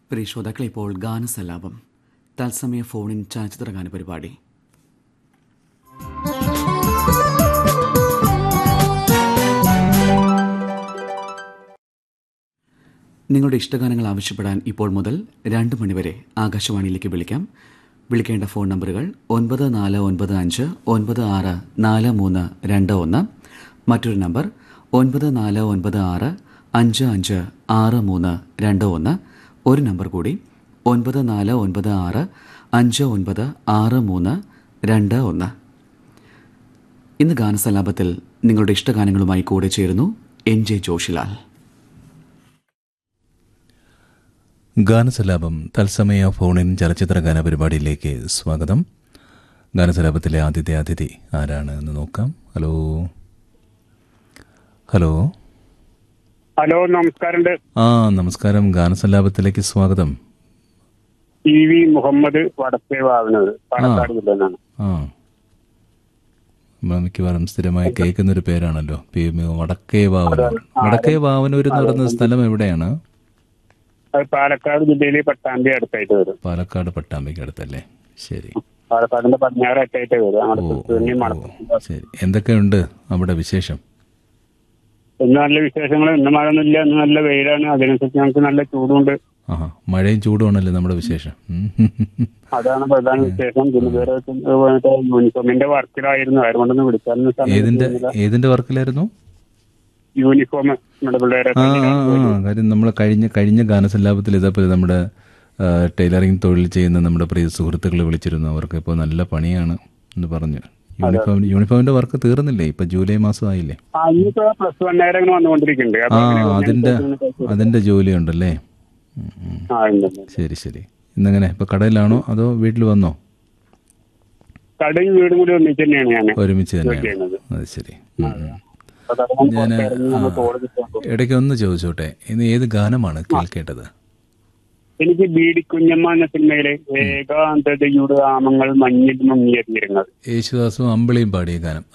പ്രിയ ശ്രോതാക്കളെ ഇപ്പോൾ ഗാനസല്ലാപം തത്സമയ ഫോണിൻ ചലച്ചിത്ര ഗാന പരിപാടി നിങ്ങളുടെ ഇഷ്ടഗാനങ്ങൾ ആവശ്യപ്പെടാൻ ഇപ്പോൾ മുതൽ രണ്ട് മണിവരെ ആകാശവാണിയിലേക്ക് വിളിക്കാം വിളിക്കേണ്ട ഫോൺ നമ്പറുകൾ ഒൻപത് നാല് ഒൻപത് അഞ്ച് ഒൻപത് ആറ് നാല് മൂന്ന് രണ്ട് ഒന്ന് മറ്റൊരു നമ്പർ ഒൻപത് നാല് ഒൻപത് ആറ് അഞ്ച് അഞ്ച് ആറ് മൂന്ന് രണ്ട് ഒന്ന് ഒരു നമ്പർ കൂടി ഒൻപത് നാല് ഒൻപത് ആറ് അഞ്ച് ഒൻപത് ആറ് മൂന്ന് രണ്ട് ഒന്ന് ഇന്ന് ഗാനസലാപത്തിൽ നിങ്ങളുടെ ഇഷ്ടഗാനങ്ങളുമായി കൂടെ ചേരുന്നു എൻ ജെ ജോഷിലാൽ ഗാനസലാപം തത്സമയ ഫോണിൻ ചലച്ചിത്ര ഗാന പരിപാടിയിലേക്ക് സ്വാഗതം ഗാനസലാപത്തിലെ ആദ്യത്തെ അതിഥി ആരാണ് എന്ന് നോക്കാം ഹലോ ഹലോ ഹലോ നമസ്കാരമുണ്ട് ആ നമസ്കാരം ഗാനസലാപത്തിലേക്ക് സ്വാഗതം ടി വി മുഹമ്മദ് വടക്കേ വാവനൂർ പാലക്കാട് ജില്ല നിന്നാണ് ആ നമ്മൾ മിക്കവാറും സ്ഥിരമായി കേൾക്കുന്ന ഒരു പേരാണല്ലോ പി എം വടക്കേ വാവനൂർ വടക്കേ വാവനൂർ എന്ന് പറയുന്ന സ്ഥലം എവിടെയാണ് അത് പാലക്കാട് ജില്ലയിലെ പട്ടാമ്പി അടുത്തായിട്ട് വരും പാലക്കാട് പട്ടാമ്പിക്ക് അടുത്തല്ലേ ശരി പാലക്കാടിന്റെ പടിഞ്ഞാറ് അറ്റായിട്ട് വരും ഓ നമ്മുടെ ഓ, തൃശ്ശൂരിനെ ഓ, മടക്കും ശരി എന്തൊക്കെയുണ്ട് അവിടെ വിശേഷം ഇന്ന് നല്ല വിശേഷങ്ങൾ ഇന്ന് മഴയൊന്നുമില്ല ഇന്ന് നല്ല വെയിലാണ് അതിനനുസരിച്ച് ഞങ്ങൾക്ക് നല്ല ചൂടുണ്ട് ആഹാ മഴയും ചൂടുമാണല്ലേ നമ്മുടെ വിശേഷം ഉം. അതാണ് പ്രധാന വിശേഷം പിന്നെ വേറെ മറ്റേ യൂണിഫോമിന്റെ വർക്കിലായിരുന്നു അതുകൊണ്ടൊന്ന് വിളിക്കാനൊന്നും സമയം ഏതിന്റെ കിട്ടുന്നില്ല. ഏതിന്റെ വർക്കിലായിരുന്നു യൂണിഫോം നമ്മുടെ പിള്ളേരെ ആ ആ ആ കാര്യം നമ്മൾ കഴിഞ്ഞ കഴിഞ്ഞ ഗാനസല്ലാപത്തിൽ ഇതേപോലെ നമ്മുടെ ആ, ടൈലറിംഗ് തൊഴിൽ ചെയ്യുന്ന നമ്മുടെ പ്രിയ സുഹൃത്തുക്കൾ വിളിച്ചിരുന്നു അവർക്ക് ഇപ്പോൾ നല്ല പണിയാണ് എന്ന് പറഞ്ഞു യൂണിഫോം യൂണിഫോമിന്റെ വർക്ക് തീർന്നില്ലേ ഇപ്പൊ ജൂലൈ മാസം ആയില്ലേ ആ ഇനിയിപ്പോ പ്ലസ് വൺ നേരം ഇങ്ങനെ വന്നുകൊണ്ടിരിക്കുന്നുണ്ട് ആ അപ്പൊ അങ്ങനെ അതിന്റെ അതിനനുസരിച്ച് അതിന്റെ ജോലി ഉണ്ടല്ലേ ഉം, ഉം. ആ ഉണ്ട് ഉണ്ട്. ശരി ശരി ഇന്നെങ്ങനെ ഇപ്പൊ കടയിലാണോ അതോ വീട്ടിൽ വന്നോ കടയും വീടും കൂടി ഒന്നിച്ച് തന്നെയാണ് ഞാൻ ഒരുമിച്ച് തന്നെയാണ് ചെയ്യുന്നത് അത് ശരി ഉം, ഉം. അപ്പൊ കടയും ഞാൻ പുറത്തിറങ്ങി നമ്മൾ തോട് കിട്ടാൻ പോകും. ഇടയ്ക്ക് ഒന്ന് ചോദിച്ചോട്ടെ ഇന്ന് ഏത് ഗാനമാണ് കേൾക്കേണ്ടത് എനിക്ക് ബീഡി കുഞ്ഞമ്മ എന്ന സിനിമയിലെ ഏകാന്തതയുടെ ആമങ്ങൾ മഞ്ഞിൽ മുങ്ങിയ തീരങ്ങൾ യേശുദാസും അമ്പിളിയും പാടിയ ഗാനം